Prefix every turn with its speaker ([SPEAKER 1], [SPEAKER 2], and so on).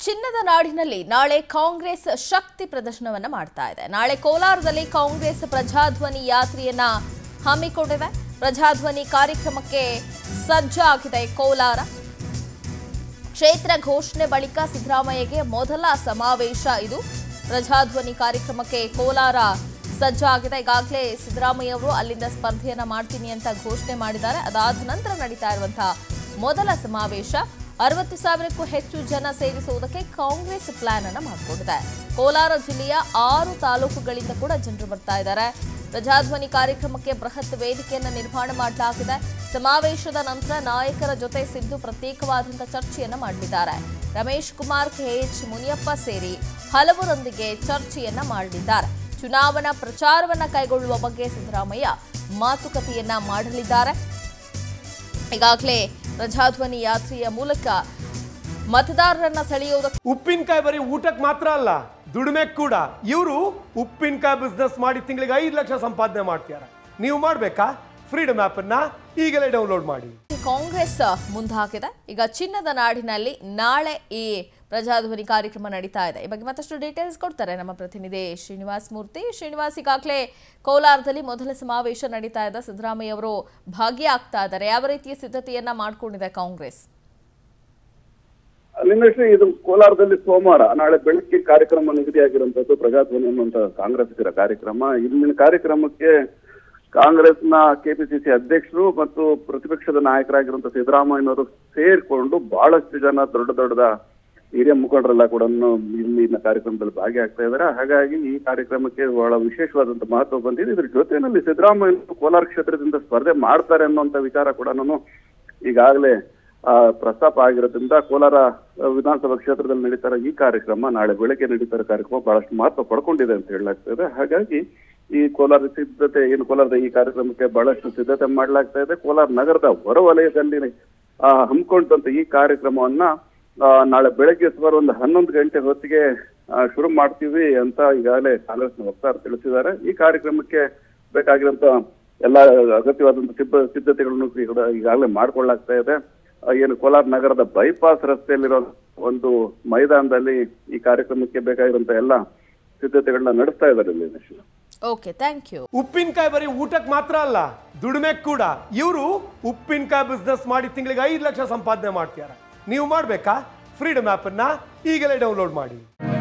[SPEAKER 1] ಚಿನ್ನದ ನಾಡಿನಲ್ಲಿ ನಾಳೆ ಕಾಂಗ್ರೆಸ್ ಶಕ್ತಿ ಪ್ರದರ್ಶನವನ್ನ ಮಾಡ್ತಾ ಇದೆ ನಾಳೆ ಕೋಲಾರದಲ್ಲಿ ಕಾಂಗ್ರೆಸ್ ಪ್ರಜಾಧ್ವನಿ ಯಾತ್ರೆಯನ್ನ ಹಮ್ಮಿಕೊಂಡಿದೆ ಪ್ರಜಾಧ್ವನಿ ಕಾರ್ಯಕ್ರಮಕ್ಕೆ ಸಜ್ಜಾಗಿದೆ ಕೋಲಾರ ಕ್ಷೇತ್ರ ಘೋಷಣೆ ಬಳಿಕ ಸಿದ್ದರಾಮಯ್ಯಗೆ ಮೊದಲ ಸಮಾವೇಶ ಇದು ಪ್ರಜಾಧ್ವನಿ ಕಾರ್ಯಕ್ರಮಕ್ಕೆ ಕೋಲಾರ ಸಜ್ಜಾಗಿದೆ ಈಗಾಗಲೇ ಸಿದ್ದರಾಮಯ್ಯ ಅವರು ಅಲ್ಲಿಂದ ಸ್ಪರ್ಧೆಯನ್ನ ಮಾಡ್ತೀನಿ ಅಂತ ಘೋಷಣೆ ಮಾಡಿದ್ದಾರೆ ಅದಾದ ನಂತರ ನಡೀತಾ ಇರುವಂತಹ ಮೊದಲ ಸಮಾವೇಶ ಅರವತ್ತು ಸಾವಿರಕ್ಕೂ ಹೆಚ್ಚು ಜನ ಸೇರಿಸುವುದಕ್ಕೆ ಕಾಂಗ್ರೆಸ್ ಪ್ಲಾನ್ ಅನ್ನ ಮಾಡಿಕೊಂಡಿದೆ ಕೋಲಾರ ಜಿಲ್ಲೆಯ ಆರು ತಾಲೂಕುಗಳಿಂದ ಕೂಡ ಜನರು ಬರ್ತಾ ಇದ್ದಾರೆ ಪ್ರಜಾಧ್ವನಿ ಕಾರ್ಯಕ್ರಮಕ್ಕೆ ಬೃಹತ್ ವೇದಿಕೆಯನ್ನು ನಿರ್ಮಾಣ ಮಾಡಲಾಗಿದೆ ಸಮಾವೇಶದ ನಂತರ ನಾಯಕರ ಜೊತೆ ಸಿದ್ದು ಪ್ರತ್ಯೇಕವಾದಂತಹ ಚರ್ಚೆಯನ್ನ ಮಾಡಲಿದ್ದಾರೆ ರಮೇಶ್ ಕುಮಾರ್ ಕೆಎಚ್ ಮುನಿಯಪ್ಪ ಸೇರಿ ಹಲವರೊಂದಿಗೆ ಚರ್ಚೆಯನ್ನ ಮಾಡಲಿದ್ದಾರೆ ಚುನಾವಣಾ ಪ್ರಚಾರವನ್ನ ಕೈಗೊಳ್ಳುವ ಬಗ್ಗೆ ಸಿದ್ದರಾಮಯ್ಯ ಮಾತುಕತೆಯನ್ನ ಮಾಡಲಿದ್ದಾರೆ ಈಗಾಗಲೇ ಪ್ರಜಾಧ್ವನಿ ಯಾತ್ರೆಯ ಮೂಲಕ ಮತದಾರರನ್ನ ಸೆಳೆಯುವುದಕ್ಕೆ
[SPEAKER 2] ಉಪ್ಪಿನಕಾಯಿ ಬರೀ ಊಟಕ್ಕೆ ಮಾತ್ರ ಅಲ್ಲ ದುಡಿಮೆ ಕೂಡ ಇವರು ಉಪ್ಪಿನಕಾಯಿ ಬಿಸ್ನೆಸ್ ಮಾಡಿ ತಿಂಗಳಿಗೆ ಐದು ಲಕ್ಷ ಸಂಪಾದನೆ ಮಾಡ್ತಾರೆ ನೀವು ಮಾಡಬೇಕಾ ಫ್ರೀಡಮ್ ಆ್ಯಪನ್ನು ಈಗಲೇ ಡೌನ್ಲೋಡ್ ಮಾಡಿ
[SPEAKER 1] ಕಾಂಗ್ರೆಸ್ ಮುಂದಾಗಿದೆ ಈಗ ಚಿನ್ನದ ನಾಡಿನಲ್ಲಿ ನಾಳೆ ಈ ಪ್ರಜಾಧ್ವನಿ ಕಾರ್ಯಕ್ರಮ ನಡೀತಾ ಇದೆ ಈ ಬಗ್ಗೆ ಮತ್ತಷ್ಟು ಡೀಟೇಲ್ಸ್ ಕೊಡ್ತಾರೆ ನಮ್ಮ ಪ್ರತಿನಿಧಿ ಶ್ರೀನಿವಾಸ್ ಮೂರ್ತಿ ಶ್ರೀನಿವಾಸ್ ಈಗಾಗಲೇ ಕೋಲಾರದಲ್ಲಿ ಮೊದಲ ಸಮಾವೇಶ ನಡೀತಾ ಇದೆ ಸಿದ್ದರಾಮಯ್ಯ ಅವರು ಭಾಗಿಯಾಗ್ತಾ ಇದ್ದಾರೆ ಯಾವ ರೀತಿಯ ಸಿದ್ಧತೆಯನ್ನ ಮಾಡ್ಕೊಂಡಿದೆ ಕಾಂಗ್ರೆಸ್
[SPEAKER 3] ಲಿಂಗಶ್ರೀ ಇದು ಕೋಲಾರದಲ್ಲಿ ಸೋಮವಾರ ನಾಳೆ ಬೆಳಗ್ಗೆ ಕಾರ್ಯಕ್ರಮ ನಿಗದಿಯಾಗಿರುವಂತದ್ದು ಪ್ರಜಾಧ್ವನಿ ಅನ್ನುವಂತ ಕಾಂಗ್ರೆಸ್ಸಿಗರ ಕಾರ್ಯಕ್ರಮ ಇಲ್ಲಿನ ಕಾರ್ಯಕ್ರಮಕ್ಕೆ ಕಾಂಗ್ರೆಸ್ನ ಕೆಪಿಸಿಸಿ ಅಧ್ಯಕ್ಷರು ಮತ್ತು ಪ್ರತಿಪಕ್ಷದ ನಾಯಕರಾಗಿರುವಂತ ಸಿದ್ದರಾಮಯ್ಯನವರು ಸೇರ್ಕೊಂಡು ಬಹಳಷ್ಟು ಜನ ದೊಡ್ಡ ದೊಡ್ಡದ ಹಿರಿಯ ಮುಖಂಡರೆಲ್ಲ ಕೂಡ ಇಲ್ಲಿನ ಕಾರ್ಯಕ್ರಮದಲ್ಲಿ ಭಾಗಿಯಾಗ್ತಾ ಇದ್ದಾರೆ ಹಾಗಾಗಿ ಈ ಕಾರ್ಯಕ್ರಮಕ್ಕೆ ಬಹಳ ವಿಶೇಷವಾದಂತ ಮಹತ್ವ ಬಂದಿದೆ ಇದ್ರ ಜೊತೆಯಲ್ಲಿ ಸಿದ್ದರಾಮಯ್ಯ ಕೋಲಾರ ಕ್ಷೇತ್ರದಿಂದ ಸ್ಪರ್ಧೆ ಮಾಡ್ತಾರೆ ಅನ್ನುವಂತ ವಿಚಾರ ಕೂಡ ಈಗಾಗಲೇ ಆ, ಪ್ರಸ್ತಾಪ ಆಗಿರೋದ್ರಿಂದ ಕೋಲಾರ ಆ, ವಿಧಾನಸಭಾ ಕ್ಷೇತ್ರದಲ್ಲಿ ನಡೀತಾರ ಈ ಕಾರ್ಯಕ್ರಮ ನಾಳೆ ಬೆಳಗ್ಗೆ ನಡೀತಾರ ಕಾರ್ಯಕ್ರಮ ಬಹಳಷ್ಟು ಮಹತ್ವ ಪಡ್ಕೊಂಡಿದೆ ಅಂತ ಹೇಳಲಾಗ್ತಾ ಇದೆ ಹಾಗಾಗಿ ಈ ಕೋಲಾರ ಸಿದ್ಧತೆ ಏನು ಕೋಲಾರದ ಈ ಕಾರ್ಯಕ್ರಮಕ್ಕೆ ಬಹಳಷ್ಟು ಸಿದ್ಧತೆ ಮಾಡಲಾಗ್ತಾ ಇದೆ ಕೋಲಾರ ನಗರದ ಹೊರವಲಯದಲ್ಲಿ ಆ, ಹಮ್ಮಿಕೊಂಡಂತ ಈ ಕಾರ್ಯಕ್ರಮವನ್ನ ಆ, ನಾಳೆ ಬೆಳಗ್ಗೆ ಸುಮಾರು ಒಂದು ಹನ್ನೊಂದು ಗಂಟೆ ಹೊತ್ತಿಗೆ ಆ, ಶುರು ಮಾಡ್ತೀವಿ ಅಂತ ಈಗಾಗಲೇ ಕಾಂಗ್ರೆಸ್ನ ವಕ್ತಾರ ತಿಳಿಸಿದ್ದಾರೆ ಈ ಕಾರ್ಯಕ್ರಮಕ್ಕೆ ಬೇಕಾಗಿರುವಂತ ಎಲ್ಲ ಅಗತ್ಯವಾದಂತ ಸಿದ್ಧ ಸಿದ್ಧತೆಗಳನ್ನು ಕೂಡ ಈಗಾಗಲೇ ಮಾಡ್ಕೊಳ್ಳಾಗ್ತಾ ಇದೆ ಆ, ಏನು ಕೋಲಾರ ನಗರದ ಬೈಪಾಸ್ ರಸ್ತೆಯಲ್ಲಿರೋ ಒಂದು ಮೈದಾನದಲ್ಲಿ ಈ ಕಾರ್ಯಕ್ರಮಕ್ಕೆ ಬೇಕಾಗಿರುವಂತ ಎಲ್ಲ ಸಿದ್ಧತೆಗಳನ್ನ ನಡೆಸ್ತಾ ಇದ್ದಾರೆ ಇಲ್ಲಿ
[SPEAKER 1] ಓಕೆ ಥ್ಯಾಂಕ್ ಯು
[SPEAKER 2] ಉಪ್ಪಿನಕಾಯಿ ಬರೀ ಊಟಕ್ಕೆ ಮಾತ್ರ ಅಲ್ಲ ದುಡಿಮೆ ಕೂಡ ಇವರು ಉಪ್ಪಿನಕಾಯಿ ಬಿಸ್ನೆಸ್ ಮಾಡಿ ತಿಂಗಳಿಗೆ ಐದು ಲಕ್ಷ ಸಂಪಾದನೆ ಮಾಡ್ತಾರೆ ನೀವು ಮಾಡಬೇಕಾ ಫ್ರೀಡಮ್ ಆ್ಯಪನ್ನು ಈಗಲೇ ಡೌನ್ಲೋಡ್ ಮಾಡಿ